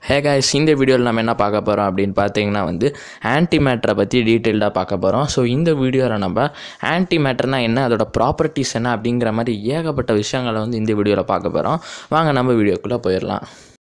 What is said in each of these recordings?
ஹே guys இந்த வீடியோவில் நம்ம என்ன பார்க்க போகிறோம் அப்படின்னு பார்த்தீங்கன்னா வந்து ஆன்டி மேட்டரை பற்றி டீட்டெயில்டாக பார்க்க போகிறோம் ஸோ இந்த வீடியோவில் நம்ம ஆன்டி மேட்டர்னால் என்ன அதோட ப்ராப்பர்ட்டிஸ் என்ன அப்படிங்கிற மாதிரி ஏகப்பட்ட விஷயங்களை வந்து இந்த வீடியோவில் பார்க்க போகிறோம் வாங்க நம்ம வீடியோக்குள்ளே போயிடலாம்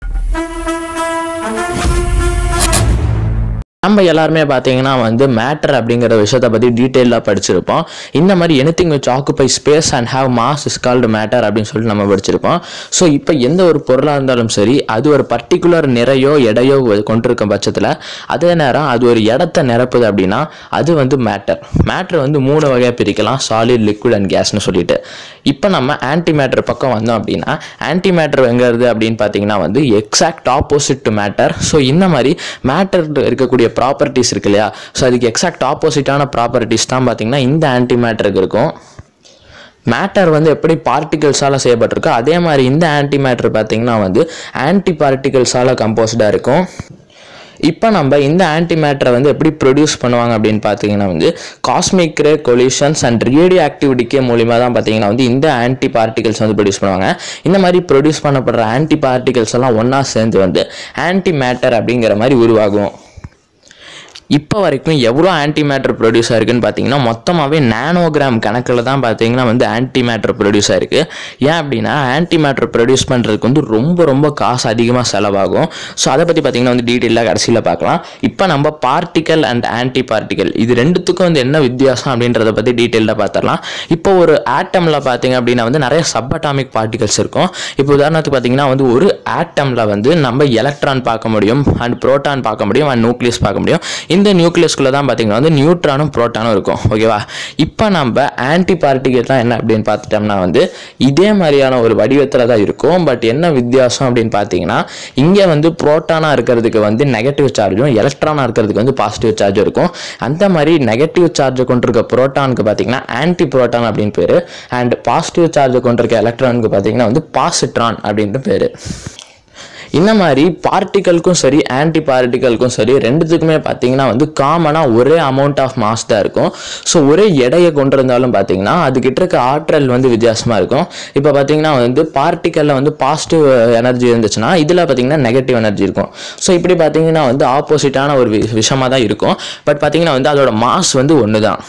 நம்ம எல்லாருமே பார்த்தீங்கன்னா வந்து மேட்டர் அப்படிங்கிற விஷயத்தை பற்றி டீட்டெயிலாக படிச்சிருப்போம் இந்த மாதிரி anything which occupy space and have mass is called matter அப்படின்னு சொல்லிட்டு நம்ம படிச்சிருப்போம் ஸோ இப்போ எந்த ஒரு பொருளாக இருந்தாலும் சரி அது ஒரு பர்டிகுலர் நிறையோ எடையோ கொண்டிருக்கும் பட்சத்தில் அதே நேரம் அது ஒரு இடத்த நிரப்புது அப்படின்னா அது வந்து மேட்டர் மேட்டர் வந்து மூணு வகையாக பிரிக்கலாம் சாலிட் லிக்விட் அண்ட் கேஸ்னு சொல்லிட்டு இப்போ நம்ம ஆன்டி மேட்டர் பக்கம் வந்தோம் அப்படின்னா ஆன்டி மேட்டர் எங்கிறது அப்படின்னு பார்த்தீங்கன்னா வந்து exact opposite to matter so இந்த மாதிரி மேட்டர் இருக்கக்கூடிய ப்ராப்பர்ட்டிஸ் இருக்கு இல்லையா ஸோ அதுக்கு எக்ஸாக்ட் ஆப்போசிட்டான ப்ராப்பர்ட்டிஸ் தான் பார்த்தீங்கன்னா இந்த ஆன்டி மேட்டருக்கு இருக்கும் மேட்டர் வந்து எப்படி பார்ட்டிகல்ஸால் செய்யப்பட்டிருக்கோ அதே மாதிரி இந்த ஆன்டி மேட்டர் பார்த்தீங்கன்னா வந்து ஆன்டி பார்ட்டிகல்ஸால் கம்போஸ்டாக இருக்கும் இப்போ நம்ம இந்த ஆன்டி மேட்டரை வந்து எப்படி ப்ரொடியூஸ் பண்ணுவாங்க அப்படின்னு பார்த்தீங்கன்னா வந்து cosmic ray collisions and radio ஆக்டிவிட்டிக்கே மூலிமா தான் பார்த்தீங்கன்னா வந்து இந்த ஆன்டி பார்ட்டிகல்ஸ் வந்து ப்ரொடியூஸ் பண்ணுவாங்க இந்த மாதிரி ப்ரொடியூஸ் பண்ணப்படுற ஆன்டி பார்ட்டிகல்ஸ் எல்லாம் ஒன்றா சேர்ந்து வந்து ஆன்டி மேட்டர் அப்படிங்கிற மாதிரி உருவாகும் இப்போ வரைக்கும் எவ்வளோ ஆன்டி மேட்டர் ப்ரொடியூஸ் ஆயிருக்குன்னு பார்த்தீங்கன்னா மொத்தமாகவே நானோகிராம் கணக்கில் தான் பார்த்தீங்கன்னா வந்து ஆன்டி மேட்டர் ப்ரொடியூஸ் ஆயிருக்கு ஏன் அப்படின்னா ஆன்டி மேட்டர் ப்ரொடியூஸ் பண்ணுறதுக்கு வந்து ரொம்ப ரொம்ப காசு அதிகமாக செலவாகும் ஸோ அதை பற்றி பார்த்தீங்கன்னா வந்து டீட்டெயிலாக கடைசியில் பார்க்கலாம் இப்போ நம்ம பார்ட்டிக்கல் அண்ட் ஆன்டி பார்ட்டிக்கல் இது ரெண்டுத்துக்கும் வந்து என்ன வித்தியாசம் அப்படின்றத பற்றி டீட்டெயிலாக பார்த்துடலாம் இப்போ ஒரு ஆட்டமில் பார்த்தீங்க அப்படின்னா வந்து நிறைய சப் அட்டாமிக் பார்ட்டிகல்ஸ் இருக்கும் இப்போ உதாரணத்துக்கு பார்த்தீங்கன்னா வந்து ஒரு ஆட்டமில் வந்து நம்ம எலக்ட்ரான் பார்க்க முடியும் அண்ட் புரோட்டான் பார்க்க முடியும் அண்ட் நியூக்ளியஸ் பார்க்க முடியும் இந்த நியூக்ளியஸ்குள்ளே தான் பார்த்தீங்கன்னா வந்து நியூட்ரானும் புரோட்டானும் இருக்கும் ஓகேவா இப்போ நம்ம ஆன்டி பார்ட்டிகல்லாம் என்ன அப்படின்னு பார்த்துட்டோம்னா வந்து இதே மாதிரியான ஒரு வடிவத்தில் தான் இருக்கும் பட் என்ன வித்தியாசம் அப்படின்னு பார்த்தீங்கன்னா இங்கே வந்து புரோட்டானாக இருக்கிறதுக்கு வந்து நெகட்டிவ் சார்ஜும் எலக்ட்ரானாக இருக்கிறதுக்கு வந்து பாசிட்டிவ் சார்ஜும் இருக்கும் அந்த மாதிரி நெகட்டிவ் சார்ஜை கொண்டிருக்க புரோட்டானுக்கு பார்த்தீங்கன்னா ஆன்டி புரோட்டான் அப்படின்னு பேர் அண்ட் பாசிட்டிவ் சார்ஜை கொண்டிருக்க எலக்ட்ரானுக்கு பார்த்தீங்கன்னா வந்து பாசிட்ரான் அப்படின்ட்டு பேர் இந்த மாதிரி பார்ட்டிக்கலுக்கும் சரி ஆன்டி பார்ட்டிக்கலுக்கும் சரி ரெண்டுத்துக்குமே பார்த்தீங்கன்னா வந்து காமனாக ஒரே அமௌண்ட் ஆஃப் மாஸ் தான் இருக்கும் ஸோ ஒரே எடையை கொண்டிருந்தாலும் பார்த்தீங்கன்னா அதுக்கிட்ட இருக்க ஆற்றல் வந்து வித்தியாசமாக இருக்கும் இப்போ பார்த்தீங்கன்னா வந்து பார்ட்டிக்கலில் வந்து பாசிட்டிவ் எனர்ஜி இருந்துச்சுன்னா இதில் பார்த்தீங்கன்னா நெகட்டிவ் எனர்ஜி இருக்கும் ஸோ இப்படி பார்த்தீங்கன்னா வந்து ஆப்போசிட்டான ஒரு வி- விஷயமா தான் இருக்கும் பட் பார்த்தீங்கன்னா வந்து அதோட மாஸ் வந்து ஒன்று தான்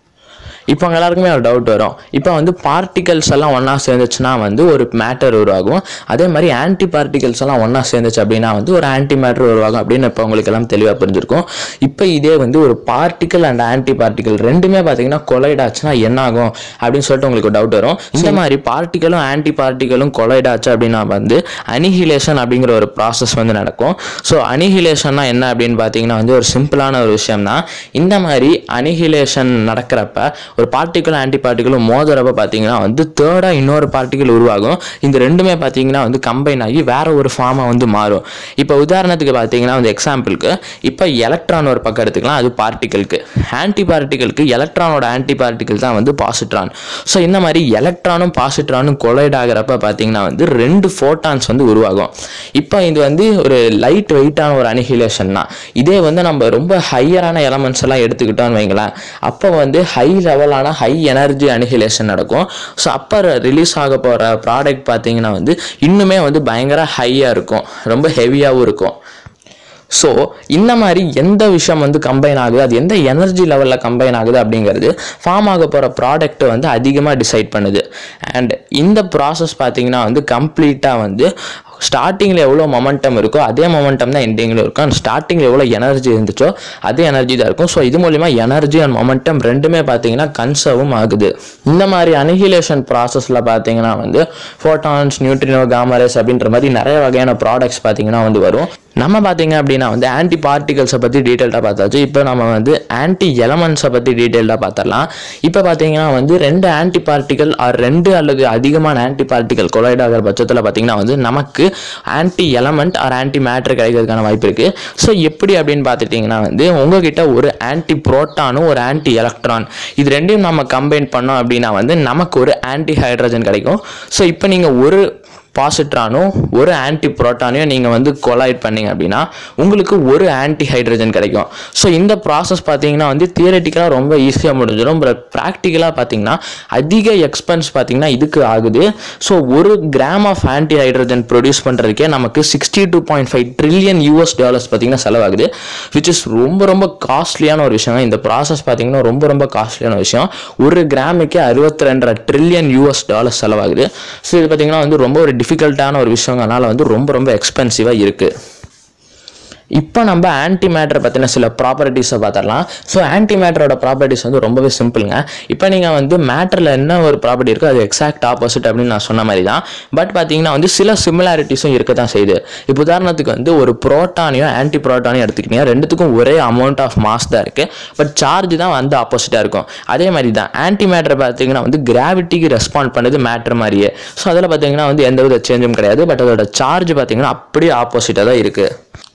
இப்போ அவங்க எல்லாருக்குமே ஒரு டவுட் வரும் இப்போ வந்து பார்ட்டிகல்ஸ் எல்லாம் ஒன்றா சேர்ந்துச்சுன்னா வந்து ஒரு மேட்டர் உருவாகும் அதே மாதிரி ஆன்டி பார்ட்டிகல்ஸ் எல்லாம் ஒன்றா சேர்ந்துச்சு அப்படின்னா வந்து ஒரு ஆன்டி மேட்டர் உருவாகும் அப்படின்னு இப்போ உங்களுக்கு எல்லாம் தெளிவாக புரிஞ்சிருக்கும் இப்போ இதே வந்து ஒரு பார்ட்டிக்கல் அண்ட் ஆன்டி பார்ட்டிகல் ரெண்டுமே பார்த்தீங்கன்னா கொலைட் ஆச்சுன்னா என்ன ஆகும் அப்படின்னு சொல்லிட்டு உங்களுக்கு டவுட் வரும் இந்த மாதிரி பார்ட்டிக்கலும் ஆன்டி பார்ட்டிக்கலும் கொலைட் ஆச்சு அப்படின்னா வந்து அனிஹிலேஷன் அப்படிங்கிற ஒரு ப்ராசஸ் வந்து நடக்கும் ஸோ அனிஹிலேஷன்னா என்ன அப்படின்னு பார்த்தீங்கன்னா வந்து ஒரு சிம்பிளான ஒரு விஷயம் தான் இந்த மாதிரி அனிஹிலேஷன் நடக்கிறப்ப ஒரு பார்ட்டிக்கல் ஆன்டி பார்ட்டிக்கலும் மோதுறப்ப பார்த்தீங்கன்னா வந்து தேர்டாக இன்னொரு பார்ட்டிக்கல் உருவாகும் இந்த ரெண்டுமே பார்த்தீங்கன்னா வந்து கம்பைன் ஆகி வேற ஒரு ஃபார்மாக வந்து மாறும் இப்போ உதாரணத்துக்கு பார்த்தீங்கன்னா வந்து எக்ஸாம்பிளுக்கு இப்போ எலக்ட்ரான் ஒரு பக்கம் எடுத்துக்கலாம் அது பார்ட்டிக்கலுக்கு ஆன்டி பார்ட்டிக்கலுக்கு எலக்ட்ரானோட ஆன்டி பார்ட்டிக்கல் தான் வந்து பாசிட்ரான் ஸோ இந்த மாதிரி எலக்ட்ரானும் பாசிட்ரானும் கொலைட் ஆகிறப்ப பார்த்தீங்கன்னா வந்து ரெண்டு ஃபோட்டான்ஸ் வந்து உருவாகும் இப்போ இது வந்து ஒரு லைட் வெயிட்டான ஒரு அனிஹிலேஷன் தான் இதே வந்து நம்ம ரொம்ப ஹையரான எலமெண்ட்ஸ் எல்லாம் எடுத்துக்கிட்டோம்னு வைங்களேன் அப்போ வந்து ஹை லெவலான ஹை எனர்ஜி அனிஹிலேஷன் நடக்கும் ஸோ அப்போ ரிலீஸ் ஆக போகிற ப்ராடக்ட் பார்த்தீங்கன்னா வந்து இன்னுமே வந்து பயங்கர ஹையாக இருக்கும் ரொம்ப ஹெவியாகவும் இருக்கும் ஸோ இந்த மாதிரி எந்த விஷயம் வந்து கம்பைன் ஆகுது அது எந்த எனர்ஜி லெவலில் கம்பைன் ஆகுது அப்படிங்கிறது ஃபார்ம் ஆக போகிற ப்ராடக்ட்டை வந்து அதிகமாக டிசைட் பண்ணுது அண்ட் இந்த ப்ராசஸ் பார்த்தீங்கன்னா வந்து கம்ப்ளீட்டாக வந்து ஸ்டார்டிங்கில் எவ்வளோ மொமெண்டம் இருக்கோ அதே மொமெண்டம் தான் எண்டிங்கில் இருக்கும் அண்ட் ஸ்டார்டிங்கில் எவ்வளோ எனர்ஜி இருந்துச்சோ அதே எனர்ஜி தான் இருக்கும் ஸோ இது மூலிமா எனர்ஜி அண்ட் மொமெண்டம் ரெண்டுமே பார்த்தீங்கன்னா கன்சர்வும் ஆகுது இந்த மாதிரி அனிஹிலேஷன் ப்ராசஸில் பார்த்தீங்கன்னா வந்து ஃபோட்டான்ஸ் நியூட்ரினோ காமரேஸ் அப்படின்ற மாதிரி நிறைய வகையான ப்ராடக்ட்ஸ் பார்த்தீங்கன்னா வந்து வரும் நம்ம பார்த்தீங்க அப்படின்னா வந்து ஆன்டி பார்ட்டிகல்ஸை பற்றி டீட்டெயில்டாக பார்த்தாச்சு இப்போ நம்ம வந்து ஆன்டி எலமெண்ட்ஸை பற்றி டீட்டெயில்டாக பார்த்துடலாம் இப்போ பார்த்தீங்கன்னா வந்து ரெண்டு ஆன்டி பார்ட்டிகல் ஆர் ரெண்டு அல்லது அதிகமான ஆன்டி பார்ட்டிகல் கொலைட் ஆகிற பட்சத்தில் பார்த்தீங்கன்னா வந்து நமக்கு anti element or anti matter கிடைக்கிறதுக்கான வாய்ப்பு இருக்குது ஸோ எப்படி அப்படின்னு பார்த்துட்டிங்கன்னா வந்து உங்ககிட்ட ஒரு ஆன்டி புரோட்டானும் ஒரு ஆன்டி எலக்ட்ரான் இது ரெண்டையும் நம்ம கம்பைன் பண்ணோம் அப்படின்னா வந்து நமக்கு ஒரு ஆன்டி ஹைட்ரஜன் கிடைக்கும் ஸோ இப்போ நீங்கள் ஒரு பாசிட்ரானும் ஒரு ஆன்டி புரோட்டானையும் நீங்கள் வந்து கொலாய்ட் பண்ணீங்க அப்படின்னா உங்களுக்கு ஒரு ஆன்டி ஹைட்ரஜன் கிடைக்கும் ஸோ இந்த ப்ராசஸ் பார்த்தீங்கன்னா வந்து தியரட்டிக்கலாக ரொம்ப ஈஸியாக முடிஞ்சிடும் பட் ப்ராக்டிக்கலாக பார்த்தீங்கன்னா அதிக எக்ஸ்பென்ஸ் பார்த்தீங்கன்னா இதுக்கு ஆகுது ஸோ ஒரு gram of anti hydrogen produce பண்ணுறதுக்கே நமக்கு sixty two point five trillion US dollars பார்த்தீங்கன்னா செலவாகுது விச் இஸ் ரொம்ப ரொம்ப காஸ்ட்லியான ஒரு விஷயம் இந்த ப்ராசஸ் பார்த்தீங்கன்னா ரொம்ப ரொம்ப காஸ்ட்லியான விஷயம் ஒரு கிராமுக்கே அறுபத்தி ரெண்டரை ட்ரில்லியன் யூஎஸ் டாலர்ஸ் செலவாகுது ஸோ இது பார்த்தீங்கன்னா வந்து ரொம்ப ஒரு டிஃபிகல்ட்டான ஒரு விஷயங்கனால வந்து ரொம்ப ரொம்ப எக்ஸ்பென்சிவாக இருக்குது இப்போ நம்ம ஆன்டி மேட்டரை பற்றின சில ப்ராப்பர்ட்டிஸை பார்த்துடலாம் ஸோ ஆன்டி மேட்டரோட ப்ராப்பர்ட்டிஸ் வந்து ரொம்பவே சிம்பிளுங்க இப்போ நீங்கள் வந்து மேட்டரில் என்ன ஒரு ப்ராப்பர்ட்டி இருக்கோ அது எக்ஸாக்ட் ஆப்போசிட் அப்படின்னு நான் சொன்ன மாதிரி தான் பட் பார்த்தீங்கன்னா வந்து சில சிமிலாரிட்டிஸும் இருக்க தான் செய்யுது இப்போ உதாரணத்துக்கு வந்து ஒரு ப்ரோட்டானையும் ஆன்டி ப்ரோட்டானையும் எடுத்துக்கிட்டீங்க ரெண்டுத்துக்கும் ஒரே அமௌண்ட் ஆஃப் மாஸ் தான் இருக்குது பட் சார்ஜ் தான் வந்து ஆப்போசிட்டாக இருக்கும் அதே மாதிரி தான் ஆன்டி மேட்டர் பார்த்தீங்கன்னா வந்து கிராவிட்டிக்கு ரெஸ்பாண்ட் பண்ணுறது மேட்டர் மாதிரியே ஸோ அதில் பார்த்தீங்கன்னா வந்து எந்த வித சேஞ்சும் கிடையாது பட் அதோட சார்ஜ் பார்த்தீங்கன்னா அப்படியே ஆப்போசிட்டாக தான் இருக்குது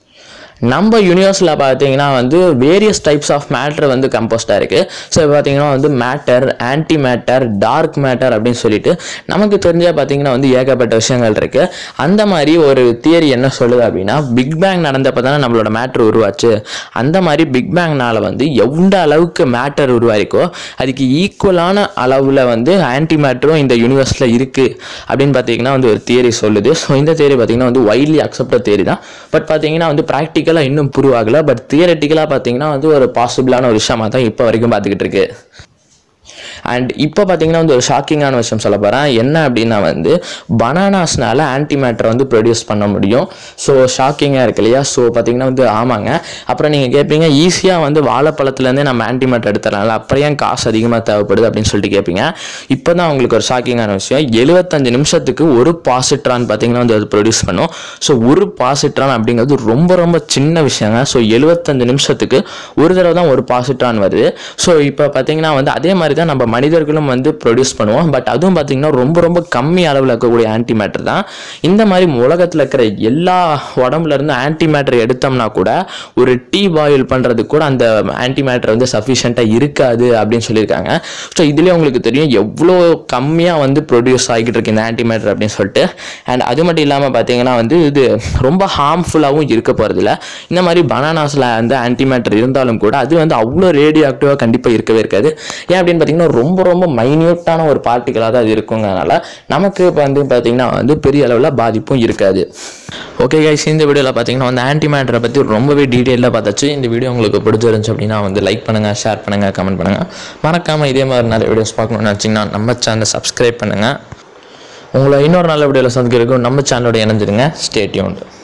நம்ம யூனிவர்ஸில் பார்த்தீங்கன்னா வந்து வேரியஸ் டைப்ஸ் ஆஃப் மேட்டர் வந்து கம்போஸ்டாக இருக்குது ஸோ பார்த்தீங்கன்னா வந்து matter anti matter dark matter அப்படின்னு சொல்லிட்டு நமக்கு தெரிஞ்ச பார்த்தீங்கன்னா வந்து ஏகப்பட்ட விஷயங்கள் இருக்குது அந்த மாதிரி ஒரு தியரி என்ன சொல்லுது அப்படின்னா பிக் பேங் நடந்தப்போ தானே நம்மளோட மேட்டர் உருவாச்சு அந்த மாதிரி பிக் பேங்னால வந்து எந்த அளவுக்கு மேட்டர் உருவாயிருக்கோ அதுக்கு ஈக்குவலான அளவில் வந்து ஆன்டி மேட்டரும் இந்த யூனிவர்ஸில் இருக்குது அப்படின்னு பார்த்தீங்கன்னா வந்து ஒரு தியரி சொல்லுது ஸோ இந்த தியரி பார்த்தீங்கன்னா வந்து வைட்லி அக்செப்டட் தியரி தான் பட் பார்த்தீங்கன்னா வந்து ப்ராக்டிக்கலாக இன்னும் ப்ரூவ் ஆகல பட் தியரட்டிக்கலாக பார்த்தீங்கன்னா வந்து ஒரு பாசிபிளான ஒரு விஷயமா தான் இப்போ வரைக்கும் பார்த்துக்கிட்டு இருக்கு அண்ட் இப்போ பார்த்தீங்கன்னா வந்து ஒரு ஷாக்கிங்கான விஷயம் சொல்ல போகிறேன் என்ன அப்படின்னா வந்து பனானாஸ்னால ஆன்டி மேட்டரை வந்து ப்ரொடியூஸ் பண்ண முடியும் ஸோ ஷாக்கிங்காக இருக்கு இல்லையா ஸோ பார்த்தீங்கன்னா வந்து ஆமாங்க அப்புறம் நீங்கள் கேட்பீங்க ஈஸியாக வந்து வாழைப்பழத்துலேருந்தே நம்ம ஆன்டி மேட்டர் எடுத்துடலாம்ல அப்புறம் ஏன் காசு அதிகமாக தேவைப்படுது அப்படின்னு சொல்லிட்டு கேட்பீங்க இப்போ தான் உங்களுக்கு ஒரு ஷாக்கிங்கான விஷயம் எழுபத்தஞ்சு நிமிஷத்துக்கு ஒரு பாசிட்ரான் பார்த்தீங்கன்னா வந்து அது ப்ரொடியூஸ் பண்ணும் ஸோ ஒரு பாசிட்ரான் அப்படிங்கிறது ரொம்ப ரொம்ப சின்ன விஷயங்க ஸோ எழுபத்தஞ்சு நிமிஷத்துக்கு ஒரு தடவை தான் ஒரு பாசிட்ரான் வருது ஸோ இப்போ பார்த்தீங்கன்னா வந்து அதே மாதிரி தான் நம்ம மனிதர்களும் வந்து ப்ரொடியூஸ் பண்ணுவோம் பட் அதுவும் பார்த்தீங்கன்னா ரொம்ப ரொம்ப கம்மி அளவில் இருக்கக்கூடிய ஆன்டி மேட்டர் தான் இந்த மாதிரி உலகத்தில் இருக்கிற எல்லா உடம்புல இருந்து ஆன்டி மேட்டர் எடுத்தோம்னா கூட ஒரு டீ பாயில் பண்ணுறதுக்கு கூட அந்த ஆன்டி மேட்டர் வந்து சஃபிஷியண்ட்டாக இருக்காது அப்படின்னு சொல்லியிருக்காங்க ஸோ இதுலேயே உங்களுக்கு தெரியும் எவ்வளோ கம்மியாக வந்து ப்ரொடியூஸ் ஆகிட்டு இருக்கு இந்த ஆன்டி மேட்டர் அப்படின்னு சொல்லிட்டு அண்ட் அது மட்டும் இல்லாமல் பார்த்தீங்கன்னா வந்து இது ரொம்ப ஹார்ம்ஃபுல்லாகவும் இருக்க போகிறதில்ல இந்த மாதிரி பனானாஸில் வந்து ஆன்டி மேட்டர் இருந்தாலும் கூட அது வந்து அவ்வளோ ரேடியோ ஆக்டிவாக கண்டிப்பாக இருக்கவே இருக்காது ஏன் அப்படின்னு பார்த்தீங்கன்னா ரொம்ப ரொம்ப மைன்யூட்டான ஒரு பார்ட்டிகளாக தான் அது இருக்குங்கிறனால நமக்கு இப்போ வந்து பார்த்தீங்கன்னா வந்து பெரிய அளவில் பாதிப்பும் இருக்காது ஓகே கைஸ் இந்த வீடியோவில் பார்த்தீங்கன்னா வந்து ஆன்டி மேட்டரை பற்றி ரொம்பவே டீட்டெயிலாக பார்த்தாச்சு இந்த வீடியோ உங்களுக்கு பிடிச்சிருந்துச்சு அப்படின்னா வந்து லைக் பண்ணுங்கள் ஷேர் பண்ணுங்கள் கமெண்ட் பண்ணுங்கள் மறக்காமல் இதே மாதிரி நிறைய வீடியோஸ் பார்க்கணும்னு நினச்சிங்கன்னா நம்ம சேனலை சப்ஸ்கிரைப் பண்ணுங்கள் உங்களை இன்னொரு நல்ல வீடியோவில் சந்திக்கிறதுக்கும் நம்ம சேனலோட இணைஞ்சிருங்க ஸ்டேட்யூன்